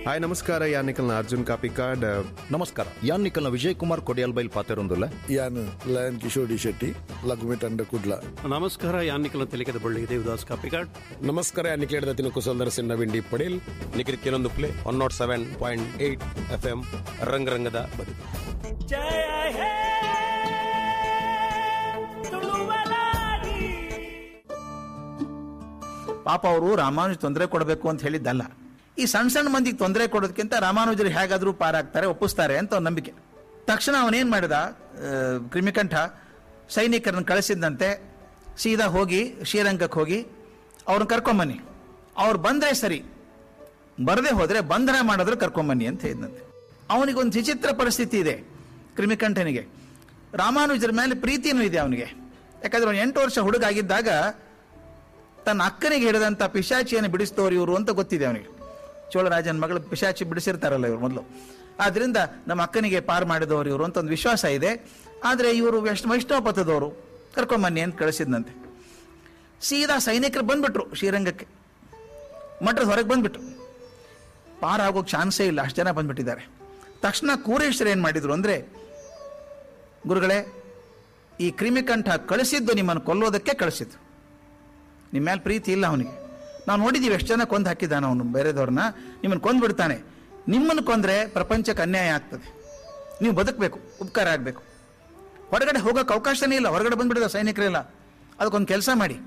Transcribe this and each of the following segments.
hi ನಮಸ್ಕಾರ ಯಾನಿಕಲ್ನ ಅರ್ಜುನ್ ಕಾಪಿಕಾಡ್ ನಮಸ್ಕಾರ ಯಾನ್ ನಿಖಲ್ನ ವಿಜಯ್ ಕುಮಾರ್ ಕೊಡಿಯಲ್ ಬೈಲ್ ಪಾತೆರೊಂದುಲ್ಲ ಯಾನ್ ಲಯನ್ ಕಿಶೋರ್ ಡಿ ಶೆಟ್ಟಿ ಲಘುಮಿ ತಂಡ ಕುಡ್ಲ ನಮಸ್ಕಾರ ಯಾನಿಕಲ ತೆಲಿಕದ ಬಳ್ಳಿ ದೇವದಾಸ್ ಕಾಪಿಕಾಡ್ ನಮಸ್ಕಾರ ನಿಕ್ಲೇಡ್ದ ತಿನ್ನು ಕುಸಲ್ದರ ಸಿನ್ನ ವಿಂಡಿ ಪಡೇಲ್ ನಿಖಿಲ್ ಕೆಲವೊಂದು play one nought seven point eight F M ರಂಗರಂಗದ ಬದುಕು ಪಾಪ ಅವರು ರಾಮಾನುಜ್ ತೊಂದರೆ ಕೊಡಬೇಕು ಅಂತ ಹೇಳಿದ್ದಲ್ಲ ಈ ಸಣ್ಣ ಸಣ್ಣ ಮಂದಿಗೆ ತೊಂದರೆ ಕೊಡೋದಕ್ಕಿಂತ ರಾಮಾನುಜರು ಹೇಗಾದ್ರೂ ಪಾರಾಗ್ತಾರೆ ಒಪ್ಪಿಸ್ತಾರೆ ಅಂತ ಅವ್ನ ನಂಬಿಕೆ ತಕ್ಷಣ ಅವನೇನ್ ಮಾಡಿದ ಆ, ಕ್ರಿಮಿಕಂಠ ಸೈನಿಕರನ್ನು ಕಳಿಸಿದಂತೆ ಸೀದಾ ಹೋಗಿ ಶ್ರೀರಂಗಕ್ಕೆ ಹೋಗಿ ಅವ್ರನ್ನ ಕರ್ಕೊಂಬನ್ನಿ ಅವ್ರು ಬಂದ್ರೆ ಸರಿ ಬರದೇ ಹೋದ್ರೆ ಬಂಧನ ಮಾಡಿದ್ರೆ ಕರ್ಕೊಂಬನ್ನಿ ಅಂತ ಹೇಳಿದಂತೆ ಅವನಿಗೊಂದು ವಿಚಿತ್ರ ಪರಿಸ್ಥಿತಿ ಇದೆ ಕ್ರಿಮಿಕಂಠನಿಗೆ ರಾಮಾನುಜರ ಮೇಲೆ ಪ್ರೀತಿನೂ ಇದೆ ಅವನಿಗೆ ಯಾಕಂದ್ರೆ ಅವನು ಎಂಟು ವರ್ಷ ಹುಡುಗ ಆಗಿದ್ದಾಗ ತನ್ನ ಅಕ್ಕನಿಗೆ ಹಿಡಿದಂಥ ಪಿಶಾಚಿಯನ್ನು ಬಿಡಿಸಿದವರು ಇವರು ಅಂತ ಗೊತ್ತಿದೆ ಅವನಿಗೆ ಚೋಳರಾಜನ ಮಗಳು ಪಿಶಾಚಿ ಬಿಡಿಸಿರ್ತಾರಲ್ಲ ಇವರು ಮೊದಲು ಆದ್ರಿಂದ ನಮ್ಮ ಅಕ್ಕನಿಗೆ ಪಾರು ಮಾಡಿದವರು ಇವರು ಅಂತ ಒಂದು ವಿಶ್ವಾಸ ಇದೆ ಆದರೆ ಇವರು ವೈಷ್ಣ ವೈಷ್ಣವ ಪಥದವರು ಕರ್ಕೊಂಬನ್ನಿ ಅಂತ ಕಳಿಸಿದ್ನಂತೆ ಸೀದಾ ಸೈನಿಕರು ಬಂದ್ಬಿಟ್ರು ಶ್ರೀರಂಗಕ್ಕೆ ಮಠದ ಹೊರಗೆ ಬಂದ್ಬಿಟ್ರು ಪಾರಾಗೋಕೆ ಚಾನ್ಸೇ ಇಲ್ಲ ಅಷ್ಟು ಜನ ಬಂದ್ಬಿಟ್ಟಿದ್ದಾರೆ ತಕ್ಷಣ ಕೂರೇಶ್ವರ ಏನು ಮಾಡಿದ್ರು ಅಂದರೆ ಗುರುಗಳೇ ಈ ಕ್ರಿಮಿಕಂಠ ಕಳಿಸಿದ್ದು ನಿಮ್ಮನ್ನು ಕೊಲ್ಲೋದಕ್ಕೆ ಕಳಿಸಿದ್ದು ನಿಮ್ಮ ಮೇಲೆ ಪ್ರೀತಿ ಇಲ್ಲ ಅವನಿಗೆ ನಾವು ನೋಡಿದ್ದೀವಿ ಎಷ್ಟು ಜನ ಕೊಂದು ಹಾಕಿದ್ದಾನೆ ಅವನು ಬೇರೆದವ್ರನ್ನ ನಿಮ್ಮನ್ನು ಕೊಂದು ಬಿಡ್ತಾನೆ ನಿಮ್ಮನ್ನು ಕೊಂದರೆ ಪ್ರಪಂಚಕ್ಕೆ ಅನ್ಯಾಯ ಆಗ್ತದೆ ನೀವು ಬದುಕಬೇಕು ಉಪಕಾರ ಆಗಬೇಕು ಹೊರಗಡೆ ಹೋಗೋಕೆ ಅವಕಾಶನೇ ಇಲ್ಲ ಹೊರಗಡೆ ಬಂದ್ಬಿಡಿದ ಸೈನಿಕರೆಲ್ಲ ಅದಕ್ಕೊಂದು ಕೆಲಸ ಮಾಡಿ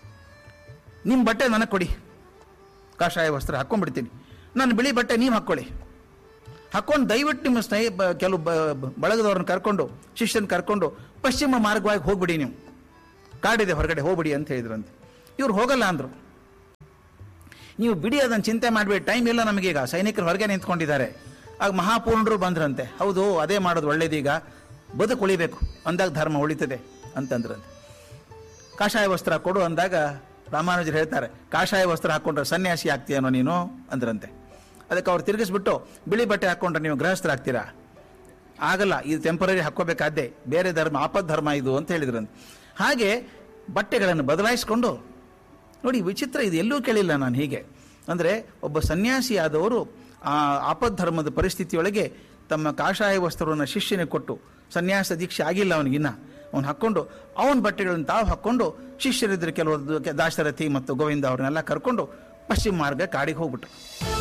ನಿಮ್ಮ ಬಟ್ಟೆ ನನಗೆ ಕೊಡಿ ಕಾಷಾಯ ವಸ್ತ್ರ ಹಾಕ್ಕೊಂಡ್ಬಿಡ್ತೀನಿ ನಾನು ಬಿಳಿ ಬಟ್ಟೆ ನೀವು ಹಾಕ್ಕೊಳ್ಳಿ ಹಾಕ್ಕೊಂಡು ದಯವಿಟ್ಟು ನಿಮ್ಮ ಸ್ನೇಹಿ ಬ- ಕೆಲವು ಬ- ಬ- ಬಳಗದವ್ರನ್ನ ಕರ್ಕೊಂಡು ಶಿಷ್ಯನ ಕರ್ಕೊಂಡು ಪಶ್ಚಿಮ ಮಾರ್ಗವಾಗಿ ಹೋಗ್ಬಿಡಿ ನೀವು ಕಾಡಿದೆ ಹೊರಗಡೆ ಹೋಗ್ಬಿಡಿ ಅಂತ ಹೇಳಿದ್ರಂತೆ ಇವ್ರು ಹೋಗಲ್ಲ ಅಂದರು ನೀವು ಬಿಡಿ ಅದನ್ನು ಚಿಂತೆ ಮಾಡಬೇಡಿ ಟೈಮ್ ಇಲ್ಲ ನಮಗೀಗ ಸೈನಿಕರು ಹೊರಗೆ ನಿಂತ್ಕೊಂಡಿದ್ದಾರೆ ಆಗ ಮಹಾಪೂರ್ಣರು ಬಂದ್ರಂತೆ ಹೌದು ಅದೇ ಮಾಡೋದು ಒಳ್ಳೇದೀಗ ಬದುಕು ಉಳಿಬೇಕು ಅಂದಾಗ ಧರ್ಮ ಉಳಿತದೆ ಅಂತಂದ್ರಂತೆ ಕಾಷಾಯ ವಸ್ತ್ರ ಕೊಡು ಅಂದಾಗ ರಾಮಾನುಜರು ಹೇಳ್ತಾರೆ ಕಾಷಾಯ ವಸ್ತ್ರ ಹಾಕ್ಕೊಂಡ್ರೆ ಸನ್ಯಾಸಿ ಆಗ್ತೀಯನೋ ನೀನು ಅಂದ್ರಂತೆ ಅದಕ್ಕೆ ಅವ್ರು ತಿರುಗಿಸ್ಬಿಟ್ಟು ಬಿಳಿ ಬಟ್ಟೆ ಹಾಕ್ಕೊಂಡ್ರೆ ನೀವು ಗೃಹಸ್ಥರ ಆಗ್ತೀರಾ ಆಗಲ್ಲ ಇದು ಟೆಂಪರರಿ ಹಾಕ್ಕೋಬೇಕಾದ್ದೆ ಬೇರೆ ಧರ್ಮ ಆಪದ್ ಧರ್ಮ ಇದು ಅಂತ ಹೇಳಿದ್ರಂತೆ ಹಾಗೆ ಬಟ್ಟೆಗಳನ್ನು ಬದಲಾಯಿಸಿಕೊಂಡು ನೋಡಿ ವಿಚಿತ್ರ ಇದು ಎಲ್ಲೂ ಕೇಳಿಲ್ಲ ನಾನು ಹೀಗೆ ಅಂದರೆ ಒಬ್ಬ ಸನ್ಯಾಸಿ ಆದವರು ಆ ಆಪದ್ ಧರ್ಮದ ಪರಿಸ್ಥಿತಿಯೊಳಗೆ ತಮ್ಮ ಕಾಷಾಯ ವಸ್ತ್ರವನ್ನು ಶಿಷ್ಯನಿಗೆ ಕೊಟ್ಟು ಸನ್ಯಾಸ ದೀಕ್ಷೆ ಆಗಿಲ್ಲ ಅವನಿಗಿನ್ನ ಅವನು ಹಾಕ್ಕೊಂಡು ಅವನ ಬಟ್ಟೆಗಳನ್ನು ತಾವು ಹಾಕ್ಕೊಂಡು ಶಿಷ್ಯರಿದ್ದರು ಕೆಲವರು ದಾಶರಥಿ ಮತ್ತು ಗೋವಿಂದ ಅವ್ರನ್ನೆಲ್ಲ ಕರ್ಕೊಂಡು ಪಶ್ಚಿಮ ಮಾರ್ಗ ಕಾಡಿಗೆ ಹೋಗ್ಬಿಟ್ರು